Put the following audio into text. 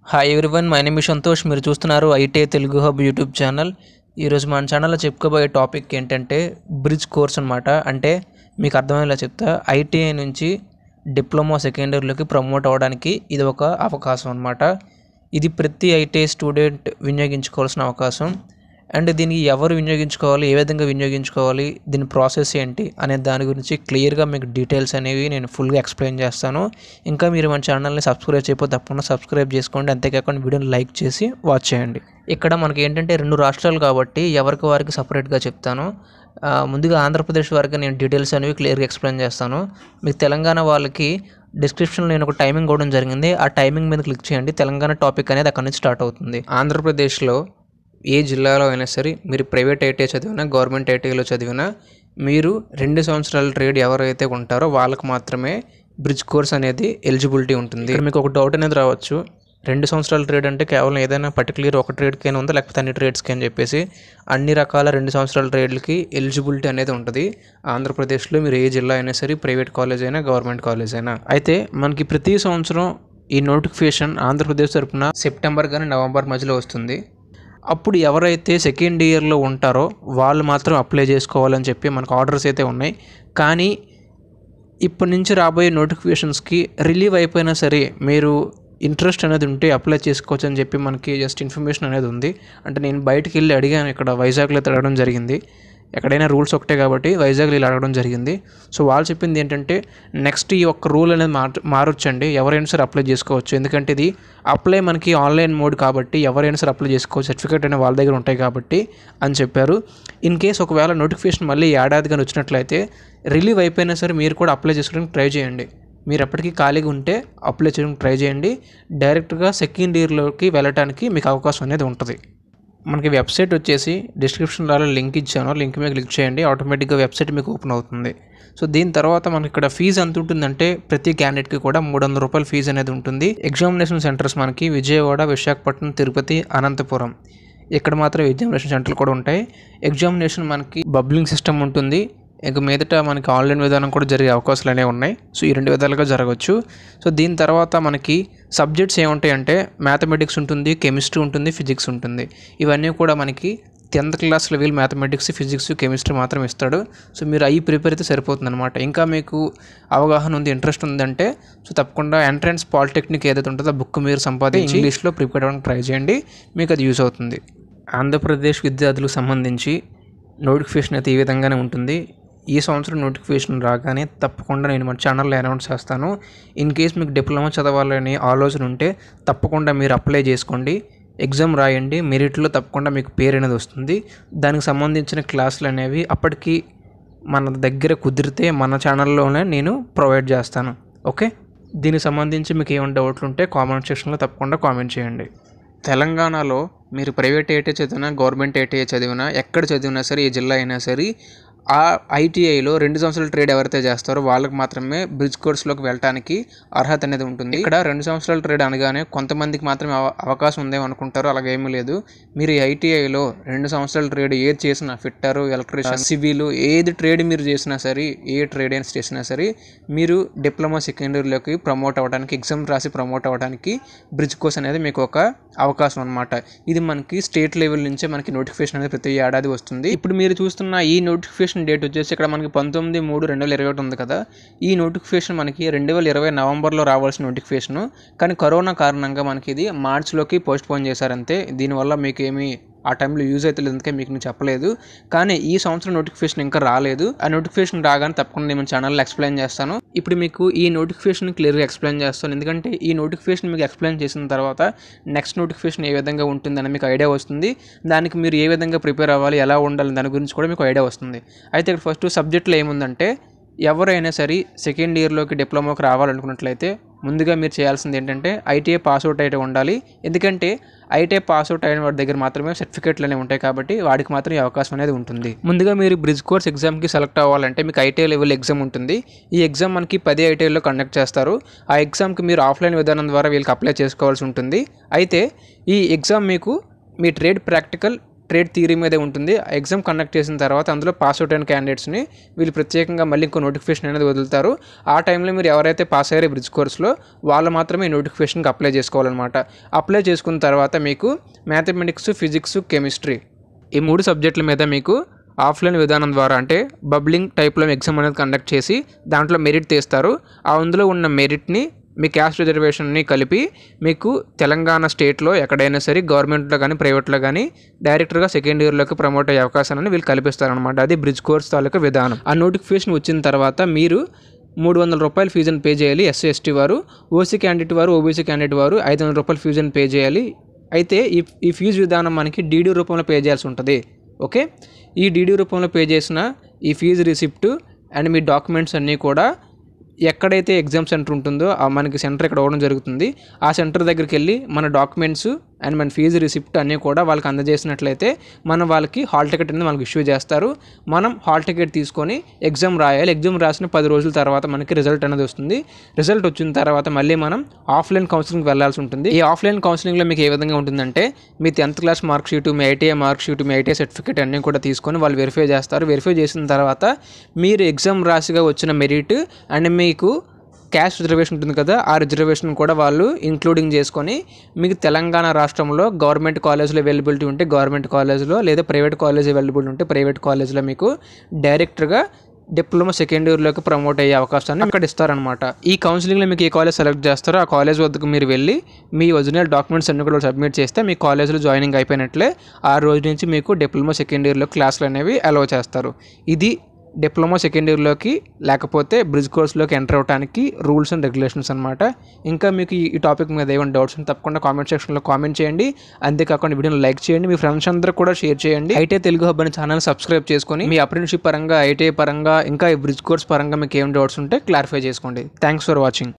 hi everyone my name Santosh మీరు చూస్తున్నారు ITI Telugu hub YouTube channel ఈరోజు మన ఛానల్లో చెప్పుకోబోయే టాపిక్ ఏంటంటే బ్రిడ్జ్ కోర్స్ అనమాట అంటే మీకు అర్థమయ్యేలా చెప్తా ఐటీఐ నుంచి డిప్లొమా సెకండ్ ఇయర్లోకి ప్రమోట్ అవ్వడానికి ఇది ఒక అవకాశం అనమాట ఇది ప్రతి ఐటీఐ స్టూడెంట్ వినియోగించుకోవాల్సిన అవకాశం అండ్ దీనికి ఎవరు వినియోగించుకోవాలి ఏ విధంగా వినియోగించుకోవాలి దీని ప్రాసెస్ ఏంటి అనే దాని గురించి క్లియర్గా మీకు డీటెయిల్స్ అనేవి నేను ఫుల్గా ఎక్స్ప్లెయిన్ చేస్తాను ఇంకా మీరు మన ఛానల్ని సబ్స్క్రైబ్ చేయకపోతే తప్పకుండా సబ్స్క్రైబ్ చేసుకోండి అంతేకాకుండా వీడియోని లైక్ చేసి వాచ్ చేయండి ఇక్కడ మనకి ఏంటంటే రెండు రాష్ట్రాలు కాబట్టి ఎవరికి వారికి సపరేట్గా చెప్తాను ఆ, ముందుగా ఆంధ్రప్రదేశ్ వారికి నేను డీటెయిల్స్ అనేవి క్లియర్గా ఎక్స్ప్లెయిన్ చేస్తాను మీకు తెలంగాణ వాళ్ళకి డిస్క్రిప్షన్లో నేను ఒక టైమింగ్ ఇవ్వడం జరిగింది ఆ టైమింగ్ మీద క్లిక్ చేయండి తెలంగాణ టాపిక్ అనేది అక్కడ నుంచి స్టార్ట్ అవుతుంది ఆంధ్రప్రదేశ్లో ఏ జిల్లాలో అయినా సరే మీరు ప్రైవేట్ ఐటీఐ చదివినా గవర్నమెంట్ ఐటీఐలో చదివినా మీరు రెండు సంవత్సరాల ట్రేడ్ ఎవరైతే ఉంటారో వాళ్ళకి మాత్రమే బ్రిడ్జ్ కోర్స్ అనేది ఎలిజిబిలిటీ ఉంటుంది ఇక్కడ మీకు ఒక డౌట్ అనేది రావచ్చు రెండు సంవత్సరాల ట్రేడ్ అంటే కేవలం ఏదైనా పర్టికులర్ ఒక ట్రేడ్కైనా ఉందా లేకపోతే అన్ని ట్రేడ్స్కి అని చెప్పేసి అన్ని రకాల రెండు సంవత్సరాల ట్రేడ్లకి ఎలిజిబిలిటీ అనేది ఉంటుంది ఆంధ్రప్రదేశ్లో మీరు ఏ జిల్లా అయినా సరే ప్రైవేట్ కాలేజ్ అయినా గవర్నమెంట్ కాలేజ్ అయినా అయితే మనకి ప్రతి సంవత్సరం ఈ నోటిఫికేషన్ ఆంధ్రప్రదేశ్ తరపున సెప్టెంబర్ కానీ నవంబర్ మధ్యలో వస్తుంది అప్పుడు ఎవరైతే సెకండ్ ఇయర్లో ఉంటారో వాళ్ళు మాత్రం అప్లై చేసుకోవాలని చెప్పి మనకు ఆర్డర్స్ అయితే ఉన్నాయి కానీ ఇప్పటి నుంచి రాబోయే నోటిఫికేషన్స్కి రిలీవ్ అయిపోయినా సరే మీరు ఇంట్రెస్ట్ అనేది ఉంటే అప్లై చేసుకోవచ్చు అని చెప్పి మనకి జస్ట్ ఇన్ఫర్మేషన్ అనేది ఉంది అంటే నేను బయటికి వెళ్ళి అడిగాను ఇక్కడ వైజాగ్లో అయితే అడగడం జరిగింది ఎక్కడైనా రూల్స్ ఒకటే కాబట్టి వైజాగ్లో ఇలా అడగడం జరిగింది సో వాళ్ళు చెప్పింది ఏంటంటే నెక్స్ట్ ఈ ఒక్క రూల్ అనేది మార్ మారొచ్చండి ఎవరైనా సరే అప్లై చేసుకోవచ్చు ఎందుకంటే ఇది అప్లై మనకి ఆన్లైన్ మోడ్ కాబట్టి ఎవరైనా సరే అప్లై చేసుకోవచ్చు సర్టిఫికేట్ అనే వాళ్ళ దగ్గర ఉంటాయి కాబట్టి అని చెప్పారు ఇన్ కేస్ ఒకవేళ నోటిఫికేషన్ మళ్ళీ ఏడాదిగా వచ్చినట్లయితే రిలీవ్ అయిపోయినా సరే మీరు కూడా అప్లై చేసుకోవడానికి ట్రై చేయండి మీరు ఎప్పటికీ ఖాళీగా ఉంటే అప్లై చేయడానికి ట్రై చేయండి డైరెక్ట్గా సెకండ్ ఇయర్లోకి వెళ్ళటానికి మీకు అవకాశం అనేది ఉంటుంది మనకి వెబ్సైట్ వచ్చేసి డిస్క్రిప్షన్లో లింక్ ఇచ్చాను లింక్ మీద క్లిక్ చేయండి ఆటోమేటిక్గా వెబ్సైట్ మీకు ఓపెన్ అవుతుంది సో దీని తర్వాత మనకి ఇక్కడ ఫీజు ఎంత ఉంటుందంటే ప్రతి క్యాండిడేట్కి కూడా మూడు వందల రూపాయల ఫీజు అనేది ఉంటుంది ఎగ్జామినేషన్ సెంటర్స్ మనకి విజయవాడ విశాఖపట్నం తిరుపతి అనంతపురం ఇక్కడ మాత్రం ఎగ్జామినేషన్ సెంటర్లు కూడా ఉంటాయి ఎగ్జామినేషన్ మనకి బబ్లింగ్ సిస్టమ్ ఉంటుంది ఇక మీదట మనకి ఆన్లైన్ విధానం కూడా జరిగే అవకాశాలు అనేవి ఉన్నాయి సో ఈ రెండు విధాలుగా జరగవచ్చు సో దీని తర్వాత మనకి సబ్జెక్ట్స్ ఏముంటాయంటే మ్యాథమెటిక్స్ ఉంటుంది కెమిస్ట్రీ ఉంటుంది ఫిజిక్స్ ఉంటుంది ఇవన్నీ కూడా మనకి tenth class level mathematics physics chemistry మాత్రం ఇస్తాడు సో మీరు అవి ప్రిపేర్ అయితే సరిపోతుంది అనమాట ఇంకా మీకు అవగాహన ఉంది ఇంట్రెస్ట్ ఉందంటే సో తప్పకుండా ఎంట్రన్స్ పాలిటెక్నిక్ ఏదైతే ఉంటుందో ఆ బుక్ మీరు సంపాదించి ఇంగ్లీష్లో ప్రిపేర్ అవ్వడానికి ట్రై చేయండి మీకు అది యూస్ అవుతుంది ఆంధ్రప్రదేశ్ విద్యార్థులకు సంబంధించి నోటిఫికేషన్ అయితే ఈ విధంగానే ఉంటుంది ఈ సంవత్సరం నోటిఫికేషన్ రాగానే తప్పకుండా నేను మన ఛానల్లో అనౌన్స్ చేస్తాను ఇన్ కేస్ మీకు డిప్లొమా చదవాలని ఆలోచన ఉంటే తప్పకుండా మీరు అప్లై చేసుకోండి ఎగ్జామ్ రాయండి మెరిట్లో తప్పకుండా మీకు పేరు అనేది వస్తుంది దానికి సంబంధించిన క్లాసులు అనేవి అప్పటికి మన దగ్గర కుదిరితే మన ఛానల్లోనే నేను ప్రొవైడ్ చేస్తాను ఓకే దీనికి సంబంధించి మీకు ఏమైనా డౌట్లు ఉంటే కామెంట్ సెక్షన్లో తప్పకుండా కామెంట్ చేయండి తెలంగాణలో మీరు ప్రైవేట్ ఐటీఐ చదివినా గవర్నమెంట్ ఐటీఐ చదివినా ఎక్కడ చదివినా సరే ఏ జిల్లా అయినా సరే ఆ ఐటీఐలో రెండు సంవత్సరాల ట్రేడ్ ఎవరైతే చేస్తారో వాళ్ళకి మాత్రమే బ్రిడ్జ్ కోర్స్లోకి వెళ్ళడానికి అర్హత అనేది ఉంటుంది ఇక్కడ రెండు సంవత్సరాల ట్రేడ్ అనగానే కొంతమందికి మాత్రమే అవ- అవకాశం ఉందేమో అనుకుంటారు అలాగేమీ లేదు మీరు ఈ ఐటీఐలో రెండు సంవత్సరాల ట్రేడ్ ఏది చేసినా ఫిట్టర్ ఎలక్ట్రీషియన్ సివిల్ ఏది ట్రేడ్ మీరు చేసినా సరే ఏ ట్రేడ్ అయినా చేసినా సరే మీరు డిప్లొమా సెకండ్ ఇయర్లోకి ప్రమోట్ అవ్వడానికి ఎగ్జామ్ రాసి ప్రమోట్ అవ్వడానికి బ్రిడ్జ్ కోర్స్ అనేది మీకు ఒక అవకాశం అనమాట ఇది మనకి స్టేట్ లెవెల్ నుంచే మనకి నోటిఫికేషన్ అనేది ప్రతి ఏడాది వస్తుంది ఇప్పుడు మీరు చూస్తున్న ఈ నోటిఫికేషన్ డేట్ వచ్చేసి ఇక్కడ మనకి పంతొమ్మిది మూడు రెండు వేల ఇరవై ఒకటి ఉంది కదా ఈ నోటిఫికేషన్ మనకి రెండు వేల ఇరవై నవంబర్లో రావాల్సిన నోటిఫికేషన్ కానీ కరోనా కారణంగా మనకి ఇది మార్చ్లోకి పోస్ట్ పోన్ చేశారంతే దీనివల్ల మీకు ఏమీ ఆ టైంలో యూజ్ అయితే అందుకే మీకు నేను చెప్పలేదు కానీ ఈ సంవత్సరం నోటిఫికేషన్ ఇంకా రాలేదు ఆ నోటిఫికేషన్ రాగానే తప్పకుండా నేను ఛానల్లో ఎక్స్ప్లెయిన్ చేస్తాను ఇప్పుడు మీకు ఈ నోటిఫికేషన్ క్లియర్గా ఎక్స్ప్లెయిన్ చేస్తాను ఎందుకంటే ఈ నోటిఫికేషన్ మీకు ఎక్స్ప్లెయిన్ చేసిన తర్వాత నెక్స్ట్ నోటిఫికేషన్ ఏ విధంగా ఉంటుందని మీకు ఐడియా వస్తుంది దానికి మీరు ఏ విధంగా ప్రిపేర్ అవ్వాలి ఎలా ఉండాలి దాని గురించి కూడా మీకు ఐడియా వస్తుంది అయితే ఇక్కడ ఫస్ట్ సబ్జెక్ట్లో ఏముందంటే ఎవరైనా సరే సెకండ్ ఇయర్లోకి డిప్లొమాకి రావాలనుకున్నట్లయితే ముందుగా మీరు చేయాల్సింది ఏంటంటే ఐటీఐ పాస్అవుట్ అయితే ఉండాలి ఎందుకంటే ఐటీఐ పాస్అవుట్ అయిన వాడి దగ్గర మాత్రమే సర్టిఫికేట్లు అనేవి ఉంటాయి కాబట్టి వాడికి మాత్రం ఈ అవకాశం అనేది ఉంటుంది ముందుగా మీరు బ్రిడ్జ్ కోర్స్ ఎగ్జామ్కి సెలెక్ట్ అవ్వాలంటే మీకు ఐటీఐ లెవెల్ ఎగ్జామ్ ఉంటుంది ఈ ఎగ్జామ్ మనకి పది ఐటీఐలో కండక్ట్ చేస్తారు ఆ ఎగ్జామ్కి మీరు ఆఫ్లైన్ విధానం ద్వారా వీళ్ళకి అప్లై చేసుకోవాల్సి ఉంటుంది అయితే ఈ ఎగ్జామ్ మీకు మీ ట్రేడ్ ప్రాక్టికల్ ట్రేడ్ థియరీ మీదే ఉంటుంది ఎగ్జామ్ కండక్ట్ చేసిన తర్వాత అందులో పాస్ అవుట్ అయిన క్యాండిడేట్స్ని వీళ్ళు ప్రత్యేకంగా మళ్ళీ ఇంకో నోటిఫికేషన్ అనేది వదులుతారు ఆ టైంలో మీరు ఎవరైతే పాస్ అయ్యారో బ్రిడ్జ్ కోర్స్లో వాళ్ళు మాత్రమే ఈ నోటిఫికేషన్కి అప్లై చేసుకోవాలన్నమాట అప్లై చేసుకున్న తర్వాత మీకు మ్యాథమెటిక్స్ ఫిజిక్స్ కెమిస్ట్రీ ఈ మూడు సబ్జెక్టుల మీద మీకు ఆఫ్లైన్ విధానం ద్వారా అంటే బబ్లింగ్ టైప్లో ఎగ్జామ్ అనేది కండక్ట్ చేసి దాంట్లో మెరిట్ తీస్తారు ఆ అందులో ఉన్న మెరిట్ని మీ క్యాస్ట్ రిజర్వేషన్ని కలిపి మీకు తెలంగాణ స్టేట్లో ఎక్కడైనా సరే గవర్నమెంట్లో కానీ ప్రైవేట్లో కానీ డైరెక్టర్గా సెకండ్ ఇయర్లోకి ప్రమోట్ అయ్యే అవకాశాన్ని వీళ్ళు కల్పిస్తారనమాట అది బ్రిడ్జ్ కోర్స్ తాలూకా విధానం ఆ నోటిఫికేషన్ వచ్చిన తర్వాత మీరు మూడు వందల రూపాయల ఫీజుని పే చేయాలి ఎస్సీ ఎస్టీ వారు ఓసీ క్యాండిడేట్ వారు ఓబీసీ క్యాండిడేట్ వారు ఐదు వందల రూపాయల ఫీజుని పే చేయాలి అయితే ఈ ఈ ఫీజు విధానం మనకి డీడీ రూపంలో పే చేయాల్సి ఉంటుంది ఓకే ఈ డీడీ రూపంలో పే చేసిన ఈ ఫీజు రిసిప్ట్ అండ్ మీ డాక్యుమెంట్స్ అన్నీ కూడా ఎక్కడైతే ఎగ్జామ్ సెంటర్ ఉంటుందో ఆ మనకి సెంటర్ ఇక్కడ అవ్వడం జరుగుతుంది ఆ సెంటర్ దగ్గరికి వెళ్ళి మన డాక్యుమెంట్స్ అండ్ మన ఫీజు రిసిప్ట్ అన్నీ కూడా వాళ్ళకి అందజేసినట్లయితే మనం వాళ్ళకి హాల్ టికెట్ అనేది మనకి ఇష్యూ చేస్తారు మనం హాల్ టికెట్ తీసుకొని ఎగ్జామ్ రాయాలి ఎగ్జామ్ రాసిన పది రోజుల తర్వాత మనకి రిజల్ట్ అనేది వస్తుంది రిజల్ట్ వచ్చిన తర్వాత మళ్ళీ మనం ఆఫ్లైన్ కౌన్సిలింగ్ వెళ్ళాల్సి ఉంటుంది ఈ ఆఫ్లైన్ కౌన్సిలింగ్లో మీకు ఏ విధంగా ఉంటుందంటే మీ టెన్త్ క్లాస్ మార్క్ షీట్ మీ ఐటీఐ మార్క్ షీట్ మీ ఐటీఐ సర్టిఫికేట్ అన్నీ కూడా తీసుకొని వాళ్ళు వెరిఫై చేస్తారు వెరిఫై చేసిన తర్వాత మీరు ఎగ్జామ్ రాసిగా వచ్చిన మెరిట్ అండ్ మీకు క్యాస్ట్ రిజర్వేషన్ ఉంటుంది కదా ఆ రిజర్వేషన్ కూడా వాళ్ళు ఇంక్లూడింగ్ చేసుకొని మీకు తెలంగాణ రాష్ట్రంలో గవర్నమెంట్ కాలేజ్లో అవైలబిలిటీ ఉంటే గవర్నమెంట్ కాలేజ్లో లేదా ప్రైవేట్ కాలేజ్ అవైలబిలిటీ ఉంటే ప్రైవేట్ కాలేజ్లో మీకు డైరెక్ట్గా డిప్లొమా సెకండ్ ఇయర్లోకి ప్రమోట్ అయ్యే అవకాశాన్ని అక్కడ ఇస్తారనమాట ఈ కౌన్సిలింగ్లో మీకు ఏ కాలేజ్ సెలెక్ట్ చేస్తారో ఆ కాలేజ్ వద్దకు మీరు వెళ్ళి మీ ఒరిజినల్ డాక్యుమెంట్స్ అన్ని కూడా సబ్మిట్ చేస్తే మీ కాలేజ్లో జాయినింగ్ అయిపోయినట్లే ఆ రోజు నుంచి మీకు డిప్లొమా సెకండ్ ఇయర్లో క్లాసులు అనేవి అలౌ చేస్తారు ఇది డిప్లొమా సెకండ్ ఇయర్లోకి లేకపోతే బ్రిడ్జ్ కోర్స్లోకి ఎంటర్ అవ్వడానికి రూల్స్ అండ్ రెగ్యులేషన్స్ అనమాట ఇంకా మీకు ఈ- ఈ టాపిక్ మీద ఏమైనా డౌట్స్ ఉంటే తప్పకుండా కామెంట్ సెక్షన్లో కామెంట్ చేయండి అంతేకాకుండా వీడియోని లైక్ చేయండి మీ ఫ్రెండ్స్ అందరూ కూడా షేర్ చేయండి ఐటీ తెలుగు హబ్ అనే ఛానల్ సబ్స్క్రైబ్ చేసుకొని మీ అప్రెంటిషిప్ పరంగా ఐటీఐ పరంగా ఇంకా ఈ బ్రిడ్జ్ కోర్స్ పరంగా మీకు ఏం డౌట్స్ ఉంటే క్లారిఫై చేసుకోండి థ్యాంక్స్ ఫర్ వాచింగ్